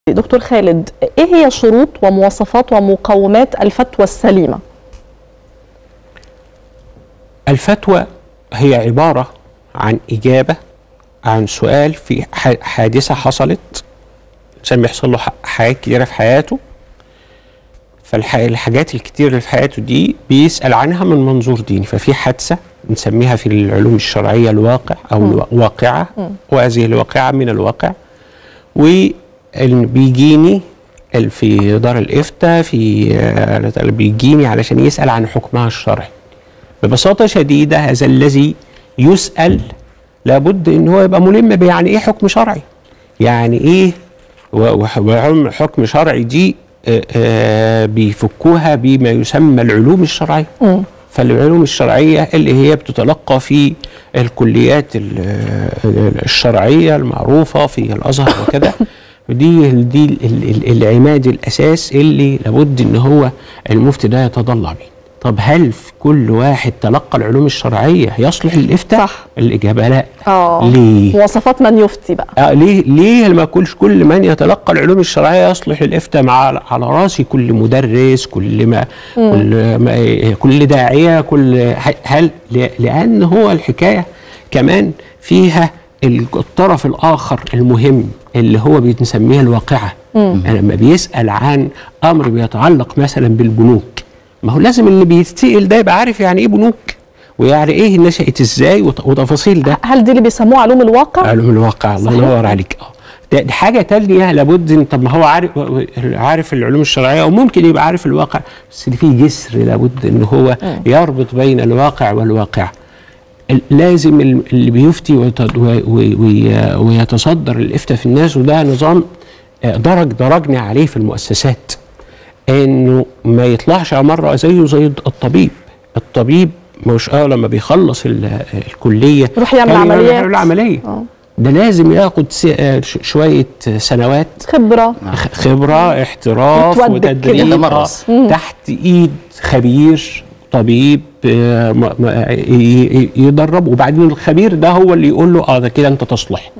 دكتور خالد ايه هي شروط ومواصفات ومقومات الفتوى السليمه الفتوى هي عبارة عن إجابة عن سؤال في ح- حادثة حصلت الإنسان بيحصل له ح- حاجات كتيرة في حياته فالحاجات الكتير اللي في حياته دي بيسأل عنها من منظور ديني ففي حادثة بنسميها في العلوم الشرعية الواقع أو الواقعة وهذه الواقعة من الواقع وبيجيني في دار الإفتاء في آه، بيجيني علشان يسأل عن حكمها الشرعي ببساطة شديدة هذا الذي يسأل لابد ان هو يبقى ملم بيعني ايه حكم شرعي يعني ايه و- وح- وعلم حكم شرعي دي آه، آه، بيفكوها بما يسمى العلوم الشرعية فالعلوم الشرعية اللي هي بتتلقى في الكليات ال- ال- الشرعية المعروفة في الأزهر وكذا دي دي ال- ال- العماد الأساس اللي لابد إن هو المفتي ده يتضلع بيه طب هل في كل واحد تلقى العلوم الشرعية يصلح للإفتاء؟ صح. الإجابة لا اه ليه؟ مواصفات من يفتي بقى آه ليه ليه ما كلش كل من يتلقى العلوم الشرعيه يصلح للافتاء مع على راسي كل مدرس كل ما كل ما كل داعيه كل هل ل- لان هو الحكايه كمان فيها الطرف الاخر المهم اللي هو بنسميه الواقعه لما بيسال عن امر بيتعلق مثلا بالبنوك ما هو لازم اللي بيتسال ده يبقى عارف يعني ايه بنوك ويعني ايه نشأت ازاي وت- وتفاصيل ده هل دي اللي بيسموها علوم الواقع علوم الواقع الله صحيح. ينور عليك اه ده دي حاجه تانية لابد ان طب ما هو عارف عارف العلوم الشرعيه وممكن يبقى عارف الواقع بس في جسر لابد ان هو يربط بين الواقع والواقع ال- لازم ال- اللي بيفتي ويت- و- و- وي- ويتصدر الافتاء في الناس وده نظام آه، درج درجنا عليه في المؤسسات انه ما يطلعش مره زيه زي الطبيب الطبيب مش اه لما بيخلص ال- الكليه يروح يعمل كان عمليات. يعمل عمليه آه. ده لازم ياخد س- آه، ش- شويه سنوات خبره خ- خبره احتراف يتودك كده. وتدريب يتمرس. آه، تحت ايد خبير طبيب آه، م- م- ي- ي- يدرب وبعدين الخبير ده هو اللي يقول له اه ده كده انت تصلح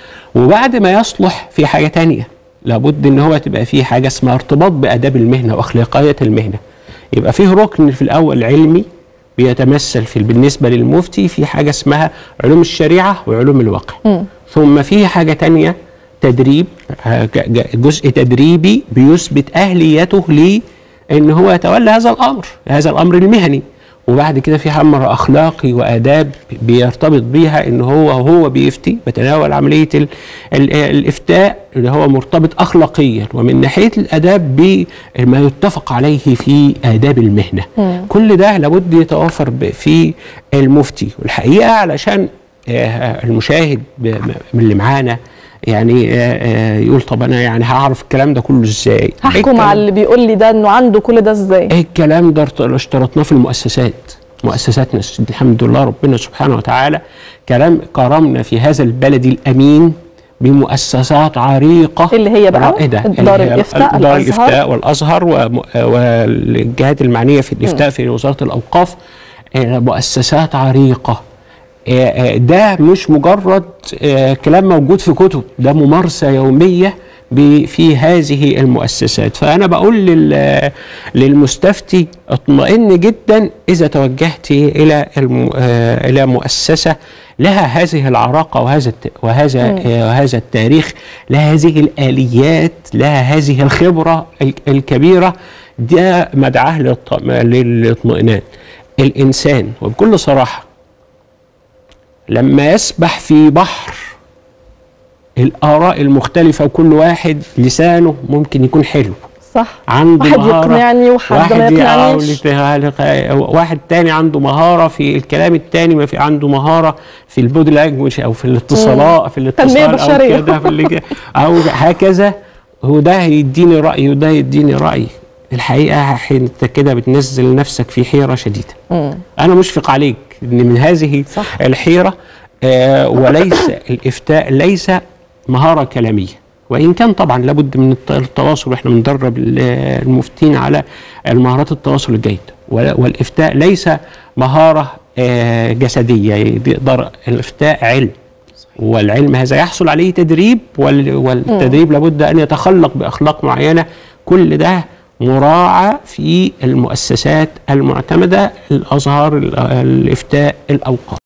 وبعد ما يصلح في حاجه تانية لابد ان هو تبقى فيه حاجه اسمها ارتباط باداب المهنه واخلاقيات المهنه يبقى فيه ركن في الاول علمي بيتمثل في بالنسبه للمفتي في حاجه اسمها علوم الشريعه وعلوم الواقع ثم في حاجه تانية تدريب آه، ج- ج- جزء تدريبي بيثبت اهليته لان هو يتولى هذا الامر هذا الامر المهني وبعد كده في امر اخلاقي واداب بيرتبط بيها ان هو هو بيفتي بتناول عمليه ال ال الافتاء اللي هو مرتبط اخلاقيا ومن ناحيه الاداب بما يتفق عليه في اداب المهنه كل ده لابد يتوافر ب- في المفتي والحقيقه علشان آه، المشاهد ب- من اللي معانا يعني آه، آه، يقول طب انا يعني هعرف الكلام ده كله ازاي هحكم الكلام- على اللي بيقول لي ده انه عنده كل ده ازاي ايه الكلام ده ارت- اشترطناه في المؤسسات مؤسساتنا الحمد لله ربنا سبحانه وتعالى كلام كرمنا في هذا البلد الامين بمؤسسات عريقه اللي هي بقى رائده دار اللي هي الإفتاء، دار الأزهر. الافتاء والازهر وم- والجهات المعنيه في الافتاء في وزاره الاوقاف آه، مؤسسات عريقه آه، آه، ده مش مجرد آه، كلام موجود في كتب ده ممارسة يومية ب- في هذه المؤسسات فأنا بقول لل- للمستفتي اطمئن جدا إذا توجهت إلى الم- آه، إلى مؤسسة لها هذه العراقة وهذا الت- وهذا آه، وهذا التاريخ لها هذه الآليات لها هذه الخبرة ال- الكبيرة ده مدعاه للط- للاطمئنان الإنسان وبكل صراحة لما يسبح في بحر الآراء المختلفة وكل واحد لسانه ممكن يكون حلو صح عنده واحد مهارة يقنعني وحد ما ي- آه، يقنعنيش والت- واحد تاني عنده مهارة في الكلام التاني ما في عنده مهارة في البودي لانجوج أو في الاتصالات في الاتصال أو بشرية. كده في اللي أو هكذا وده يديني رأي وده يديني رأي الحقيقة حين انت كده بتنزل نفسك في حيرة شديدة أنا مشفق عليك إن من هذه صح. الحيرة آه وليس الإفتاء ليس مهارة كلامية وإن كان طبعا لابد من الت- التواصل وإحنا بندرب ال- المفتين على المهارات التواصل الجيد ولا- والإفتاء ليس مهارة آه جسدية يقدر الإفتاء علم والعلم هذا يحصل عليه تدريب وال- والتدريب لابد ان يتخلق باخلاق معينه كل ده مراعى في المؤسسات المعتمده الازهر ال- الافتاء الاوقاف